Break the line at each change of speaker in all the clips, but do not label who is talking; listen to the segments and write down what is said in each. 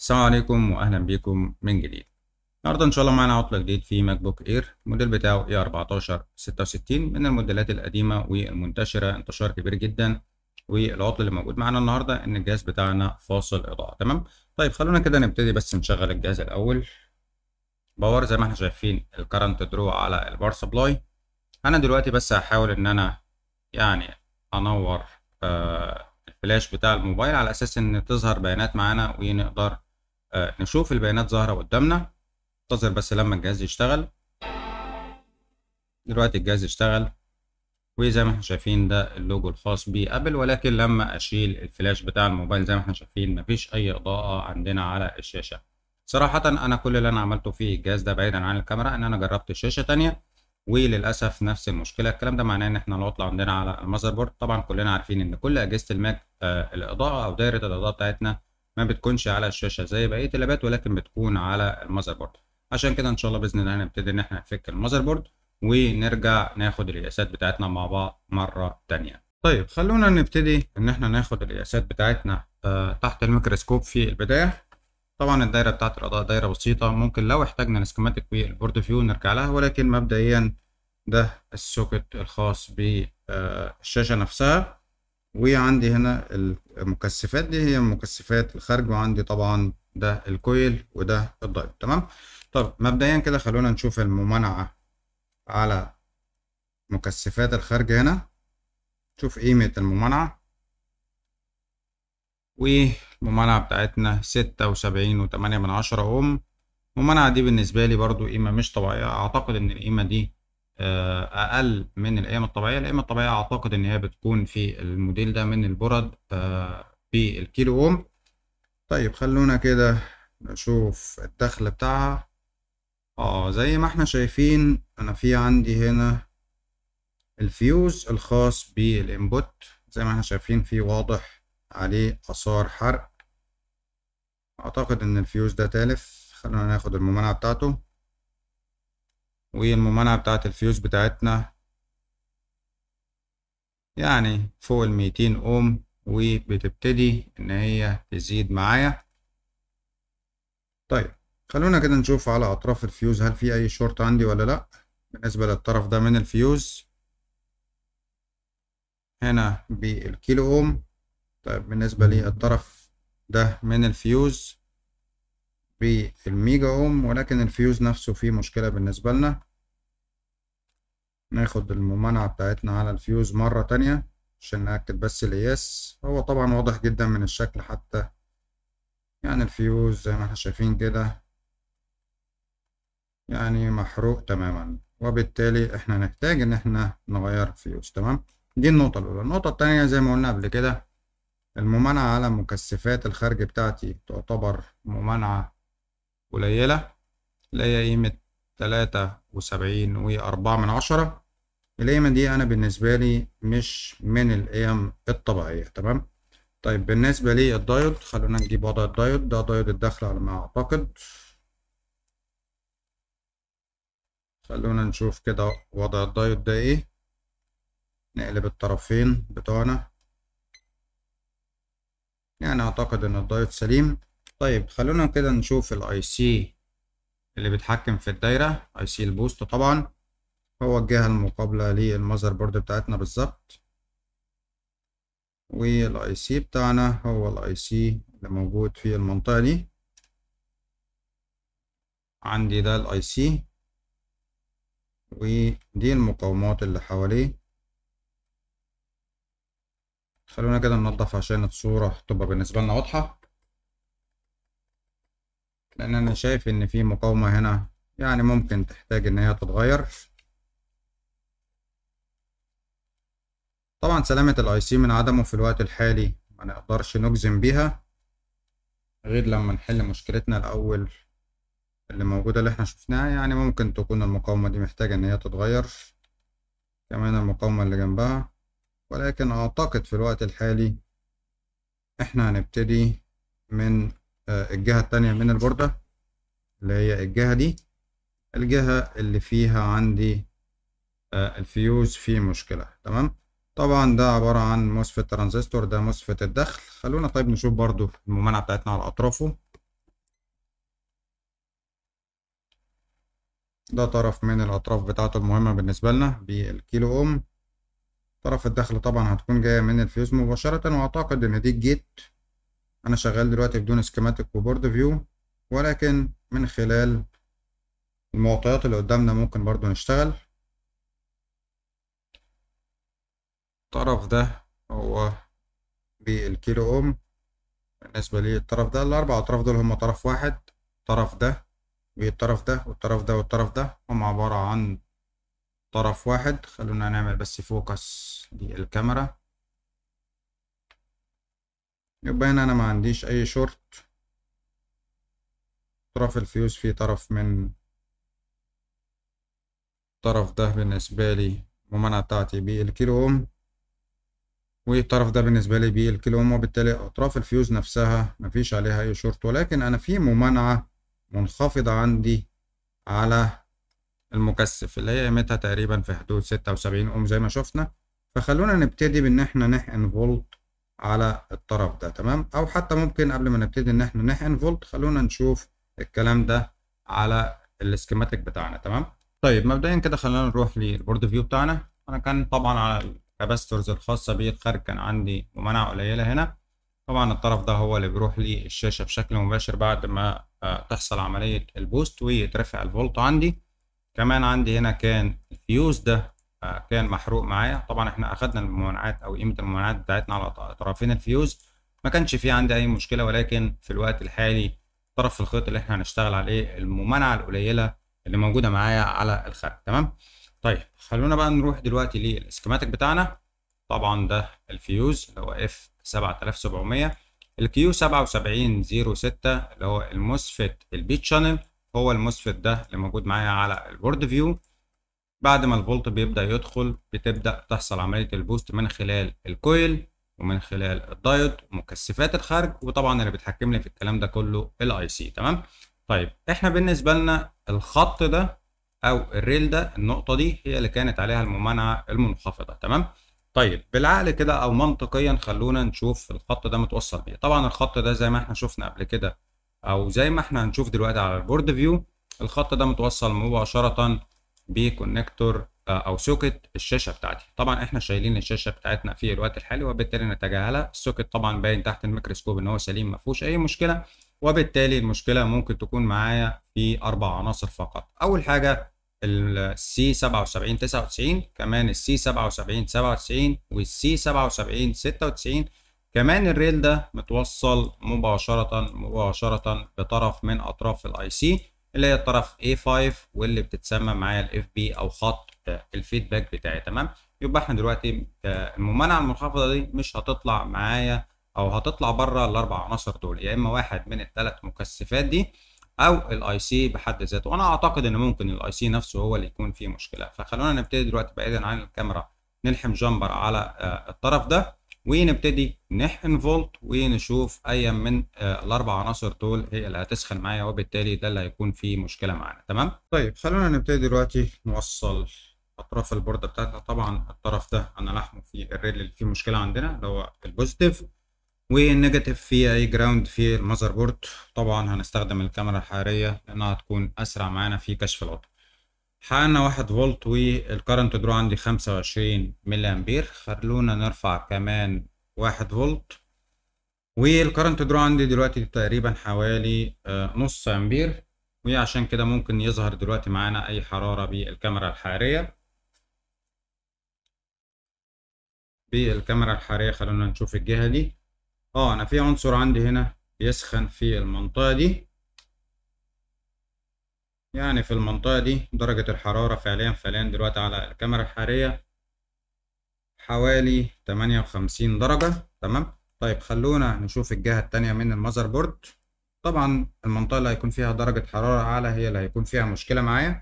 السلام عليكم واهلا بيكم من جديد النهارده ان شاء الله معانا عطل جديد في ماك بوك اير الموديل بتاعه اي 14 66 من الموديلات القديمه والمنتشره انتشار كبير جدا والعطل اللي موجود معانا النهارده ان الجهاز بتاعنا فاصل اضاءه تمام طيب خلونا كده نبتدي بس نشغل الجهاز الاول باور زي ما احنا شايفين الكرنت درو على البار سبلاي انا دلوقتي بس هحاول ان انا يعني انور آه الفلاش بتاع الموبايل على اساس ان تظهر بيانات معانا ونقدر آه نشوف البيانات ظاهره قدامنا انتظر بس لما الجهاز يشتغل دلوقتي الجهاز اشتغل وزي ما احنا شايفين ده اللوجو الخاص بابل ولكن لما اشيل الفلاش بتاع الموبايل زي ما احنا شايفين مفيش اي اضاءه عندنا على الشاشه صراحه انا كل اللي انا عملته في الجهاز ده بعيدا عن الكاميرا ان انا جربت الشاشه تانية وللاسف نفس المشكله الكلام ده معناه ان احنا العطله عندنا على المذر بورد طبعا كلنا عارفين ان كل اجهزه الماك آه الاضاءه او دايره الاضاءه بتاعتنا ما بتكونش على الشاشه زي بقيه اللابات ولكن بتكون على المذر بورد عشان كده ان شاء الله باذن الله هنبتدي ان احنا نفك المذر بورد ونرجع ناخد القياسات بتاعتنا مع بعض مره تانية طيب خلونا نبتدي ان احنا ناخد القياسات بتاعتنا آه تحت الميكروسكوب في البدايه طبعا الدايره بتاعت الاضاءه دايره بسيطه ممكن لو احتاجنا السكيماتيك والبورد فيو نرجع لها ولكن مبدئيا ده السوكت الخاص بالشاشه نفسها وعندي هنا المكثفات دي هي مكثفات الخارج وعندي طبعا ده الكويل وده الدايود تمام طب مبدئيا كده خلونا نشوف الممانعه على مكثفات الخارج هنا شوف قيمه الممانعه والممانعه بتاعتنا ستة وسبعين وتمانية من عشرة اوم الممانعه دي بالنسبه لي برضو قيمه مش طبيعيه اعتقد ان القيمه دي اقل من القيم الطبيعيه القيمه الطبيعيه اعتقد ان هي بتكون في الموديل ده من البرد بالكيلو اوم طيب خلونا كده نشوف الدخل بتاعها اه زي ما احنا شايفين انا في عندي هنا الفيوز الخاص بالانبوت زي ما احنا شايفين في واضح عليه اثار حرق اعتقد ان الفيوز ده تالف خلونا ناخد الممانعه بتاعته والممانعة بتاعت الفيوز بتاعتنا يعني فوق الميتين اوم وبتبتدي ان هي تزيد معايا طيب خلونا كده نشوف على اطراف الفيوز هل في اي شورت عندي ولا لا بالنسبة للطرف ده من الفيوز هنا بالكيلو اوم طيب بالنسبة للطرف ده من الفيوز بالميجا اوم ولكن الفيوز نفسه فيه مشكلة بالنسبة لنا ناخد الممانعة بتاعتنا على الفيوز مرة تانية عشان نأكد بس القياس هو طبعا واضح جدا من الشكل حتى يعني الفيوز زي ما احنا شايفين كده يعني محروق تماما وبالتالي احنا نحتاج ان احنا نغير فيوز تمام دي النقطة الأولى النقطة التانية زي ما قلنا قبل كده الممانعة على مكثفات الخارج بتاعتي تعتبر ممانعة قليلة اللي هي قيمة تلاتة وسبعين وأربعة من عشرة القيمة دي أنا بالنسبة لي مش من القيم الطبيعية تمام طيب بالنسبة للدايود خلونا نجيب وضع الدايود ده دايود الدخل على ما أعتقد خلونا نشوف كده وضع الدايود ده إيه نقلب الطرفين بتوعنا يعني أعتقد إن الدايود سليم طيب خلونا كده نشوف الاي سي اللي بيتحكم في الدايرة اي سي البوست طبعا هو الجهة المقابلة للمذر بورد بتاعتنا بالظبط والاي سي بتاعنا هو الاي سي اللي موجود في المنطقة دي عندي ده الاي سي ودي المقاومات اللي حواليه خلونا كده ننضف عشان الصورة تبقى بالنسبة لنا واضحة لان انا شايف ان في مقاومة هنا يعني ممكن تحتاج ان هي تتغير طبعا سلامة الاي سي من عدمه في الوقت الحالي ما نقدرش نجزم بيها غير لما نحل مشكلتنا الاول اللي موجودة اللي احنا شفناها يعني ممكن تكون المقاومة دي محتاجة ان هي تتغير كمان المقاومة اللي جنبها ولكن اعتقد في الوقت الحالي احنا هنبتدي من الجهة التانية من البوردة اللي هي الجهة دي الجهة اللي فيها عندي الفيوز فيه مشكلة تمام طبعا ده عبارة عن موسفيت ترانزستور ده موسفيت الدخل خلونا طيب نشوف برضو الممانعة بتاعتنا على أطرافه ده طرف من الأطراف بتاعته المهمة بالنسبة لنا بالكيلو أوم طرف الدخل طبعا هتكون جاية من الفيوز مباشرة وأعتقد إن دي الجيت أنا شغال دلوقتي بدون سكيماتيك وبورد فيو ولكن من خلال المعطيات اللي قدامنا ممكن برضو نشتغل الطرف ده هو بالكيلو اوم بالنسبة لي الطرف ده الأربع أطراف دول هما طرف واحد الطرف ده والطرف ده والطرف ده والطرف ده هم عبارة عن طرف واحد خلونا نعمل بس فوكس للكاميرا يبقى هنا أنا ما عنديش أي شورت طرف الفيوز فيه طرف من الطرف ده بالنسبة لي الممانعة بتاعتي بالكيلو اوم والطرف ده بالنسبة لي بالكيلو اوم وبالتالي أطراف الفيوز نفسها مفيش عليها أي شورت ولكن أنا في ممانعة منخفضة عندي على المكثف اللي هي قيمتها تقريبا في حدود ستة وسبعين اوم زي ما شفنا فخلونا نبتدي بإن احنا نحقن فولت على الطرف ده تمام أو حتى ممكن قبل ما نبتدي إن احنا نحقن فولت خلونا نشوف الكلام ده على السكيماتيك بتاعنا تمام طيب مبدئيا كده خلينا نروح للبورد فيو بتاعنا انا كان طبعا على الكاباستورز الخاصه بالخارج كان عندي ممانعه قليله هنا طبعا الطرف ده هو اللي بيروح للشاشه بشكل مباشر بعد ما تحصل عمليه البوست ويترفع الفولت عندي كمان عندي هنا كان الفيوز ده كان محروق معايا طبعا احنا اخدنا الممانعات او قيمه الممانعات بتاعتنا على طرفين الفيوز ما كانش في عندي اي مشكله ولكن في الوقت الحالي طرف الخيط اللي احنا هنشتغل عليه الممانعه القليله اللي موجوده معايا على الخارج تمام طيب خلونا بقى نروح دلوقتي للسكيماتيك بتاعنا طبعا ده الفيوز اللي هو اف 7700 الكيو 7706 اللي هو الموسفيت البيت شانل هو الموسفيت ده اللي موجود معايا على البورد فيو بعد ما الفولت بيبدا يدخل بتبدا تحصل عمليه البوست من خلال الكويل ومن خلال الدايود ومكثفات الخارج وطبعا اللي بيتحكم لي في الكلام ده كله الاي سي تمام طيب احنا بالنسبه لنا الخط ده او الريل ده النقطه دي هي اللي كانت عليها الممانعه المنخفضه تمام طيب بالعقل كده او منطقيا خلونا نشوف الخط ده متوصل بيه طبعا الخط ده زي ما احنا شفنا قبل كده او زي ما احنا هنشوف دلوقتي على البورد فيو الخط ده متوصل مباشره بكونكتور او سوكت الشاشه بتاعتي طبعا احنا شايلين الشاشه بتاعتنا في الوقت الحالي وبالتالي نتجاهلها السوكت طبعا باين تحت الميكروسكوب ان هو سليم ما فيهوش اي مشكله وبالتالي المشكله ممكن تكون معايا في اربع عناصر فقط اول حاجه السي 77 99 كمان السي 77 97 والسي 77 96 كمان الريل ده متوصل مباشرة مباشرة بطرف من أطراف الاي سي اللي هي الطرف A5 واللي بتتسمى معايا الاف بي أو خط الفيدباك بتاعي تمام يبقى احنا دلوقتي الممانعة المنخفضة دي مش هتطلع معايا أو هتطلع بره الأربع عناصر دول يا إما واحد من الثلاث مكثفات دي او الاي سي بحد ذاته وانا اعتقد ان ممكن الاي سي نفسه هو اللي يكون فيه مشكله فخلونا نبتدي دلوقتي بعيدا عن الكاميرا نلحم جامبر على الطرف ده ونبتدي نحقن فولت ونشوف اي من الاربع عناصر دول هي اللي هتسخن معايا وبالتالي ده اللي هيكون فيه مشكله معانا تمام طيب خلونا نبتدي دلوقتي نوصل اطراف البورده بتاعتنا طبعا الطرف ده انا لحمه في الريل اللي فيه مشكله عندنا اللي هو البوزيتيف والنيجاتيف في اي جراوند في المذر بورد طبعا هنستخدم الكاميرا الحراريه لانها هتكون اسرع معانا في كشف العطل حققنا واحد فولت والكرنت درو عندي خمسة وعشرين ملي امبير خلونا نرفع كمان واحد فولت والكرنت درو عندي دلوقتي تقريبا حوالي نص امبير وعشان كده ممكن يظهر دلوقتي معانا اي حرارة بالكاميرا الحرارية بالكاميرا الحرارية خلونا نشوف الجهة دي اه انا في عنصر عندي هنا بيسخن في المنطقة دي يعني في المنطقة دي درجة الحرارة فعليا فعليا دلوقتي على الكاميرا الحرارية حوالي تمانية وخمسين درجة تمام طيب خلونا نشوف الجهة التانية من المذر بورد طبعا المنطقة اللي هيكون فيها درجة حرارة أعلى هي اللي هيكون فيها مشكلة معايا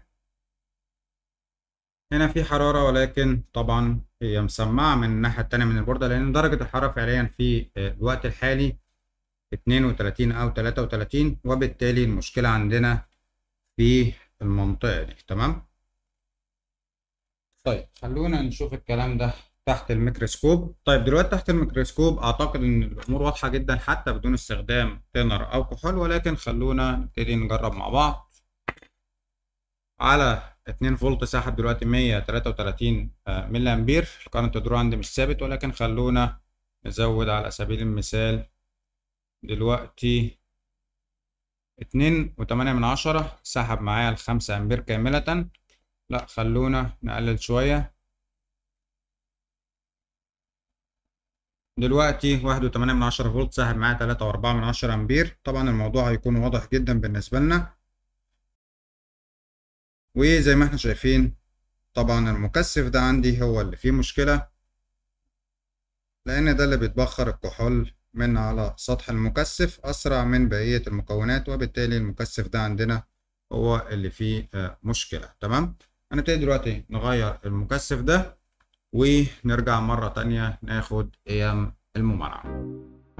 هنا في حرارة ولكن طبعا هي مسمعة من الناحية التانية من البوردة لأن درجة الحرارة فعليا في الوقت الحالي اتنين وتلاتين أو تلاتة وتلاتين وبالتالي المشكلة عندنا في المنطقة دي تمام طيب خلونا نشوف الكلام ده تحت الميكروسكوب طيب دلوقتي تحت الميكروسكوب أعتقد إن الأمور واضحة جدا حتى بدون استخدام تنر أو كحول ولكن خلونا نبتدي نجرب مع بعض على 2 فولت ساحب دلوقتي 133 ملي امبير الكارنت درو عندي مش ثابت ولكن خلونا نزود على سبيل المثال دلوقتي اتنين وتمانية من عشرة سحب معايا الخمسة أمبير كاملة لأ خلونا نقلل شوية دلوقتي واحد وتمانية من عشرة فولت سحب معايا تلاتة وأربعة من عشرة أمبير طبعا الموضوع هيكون واضح جدا بالنسبة لنا وزي ما احنا شايفين طبعا المكثف ده عندي هو اللي فيه مشكلة لأن ده اللي بيتبخر الكحول من على سطح المكثف أسرع من بقية المكونات وبالتالي المكثف ده عندنا هو اللي فيه مشكلة تمام هنبتدي دلوقتي نغير المكثف ده ونرجع مرة تانية ناخد قيم الممانعة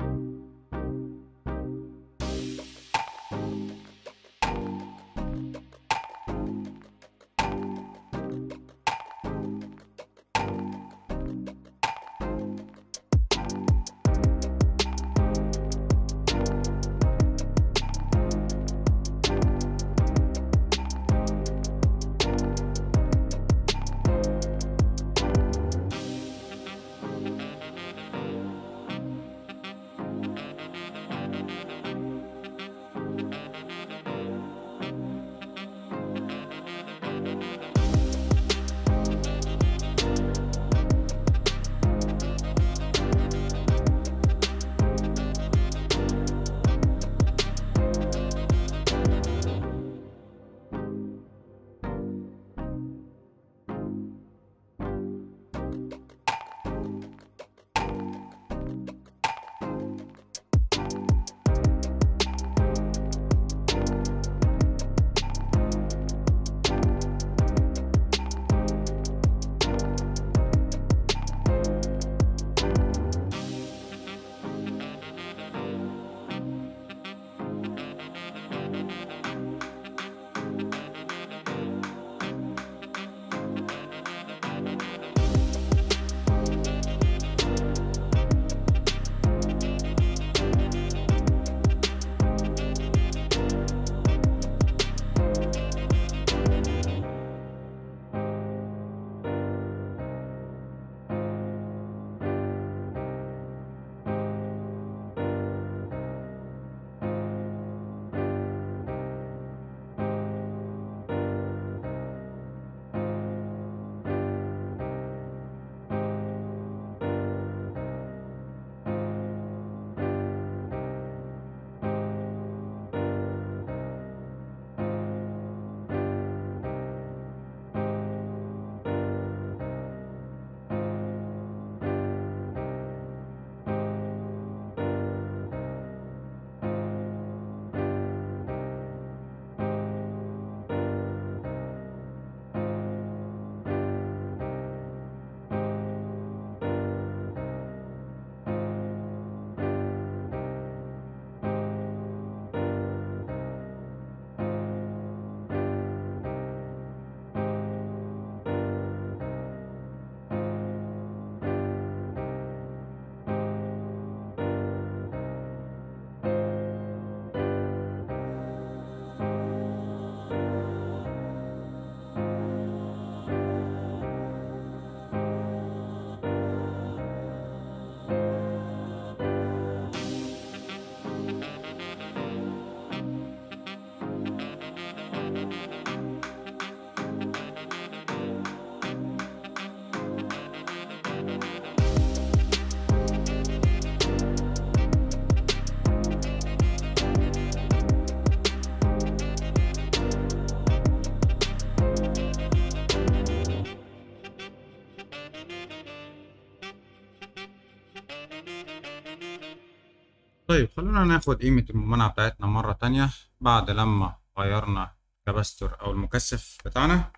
طيب خلونا ناخد قيمة الممانعة بتاعتنا مرة تانية بعد لما غيرنا الكاباستور أو المكثف بتاعنا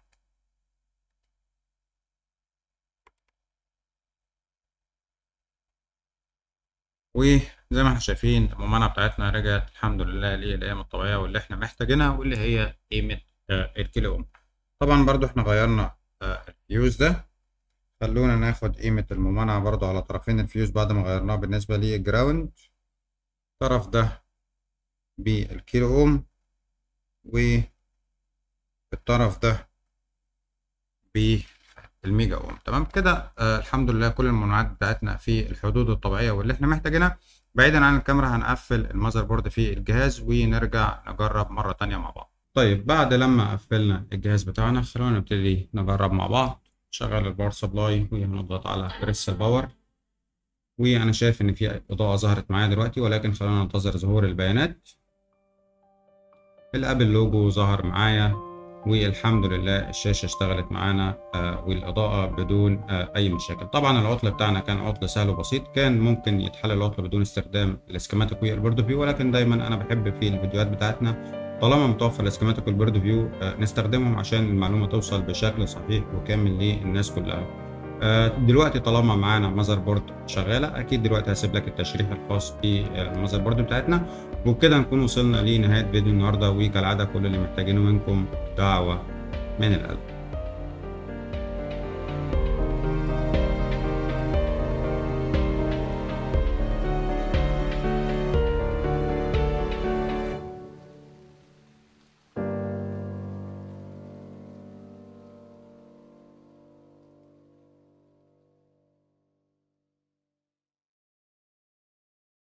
وزي ما احنا شايفين الممانعة بتاعتنا رجعت الحمد لله للأيام الطبيعية واللي احنا محتاجينها واللي هي قيمة آه، الكيلو أوم طبعا برضو احنا غيرنا آه، الفيوز ده خلونا ناخد قيمة الممانعة برضو على طرفين الفيوز بعد ما غيرناه بالنسبة للجراوند الطرف ده بالكيلو اوم الطرف ده بالميجا اوم تمام كده آه الحمد لله كل الممنوعات بتاعتنا في الحدود الطبيعيه واللي احنا محتاجينها بعيدا عن الكاميرا هنقفل المذر بورد في الجهاز ونرجع نجرب مره تانية مع بعض طيب بعد لما قفلنا الجهاز بتاعنا خلونا نبتدي نجرب مع بعض شغل الباور سبلاي وهنضغط على بريس الباور وانا شايف ان في اضاءه ظهرت معايا دلوقتي ولكن خلونا ننتظر ظهور البيانات الابل لوجو ظهر معايا والحمد لله الشاشة اشتغلت معانا آه والإضاءة بدون آه أي مشاكل طبعا العطل بتاعنا كان عطل سهل وبسيط كان ممكن يتحل العطل بدون استخدام الاسكيماتيك والبورد فيو ولكن دايما أنا بحب في الفيديوهات بتاعتنا طالما متوفر الاسكيماتيك والبورد فيو آه نستخدمهم عشان المعلومة توصل بشكل صحيح وكامل للناس كلها دلوقتي طالما معانا ماذر بورد شغاله اكيد دلوقتي هسيب لك التشريح الخاص بالماذر بورد بتاعتنا وبكده نكون وصلنا لنهايه فيديو النهارده وكالعاده كل اللي محتاجينه منكم دعوه من القلب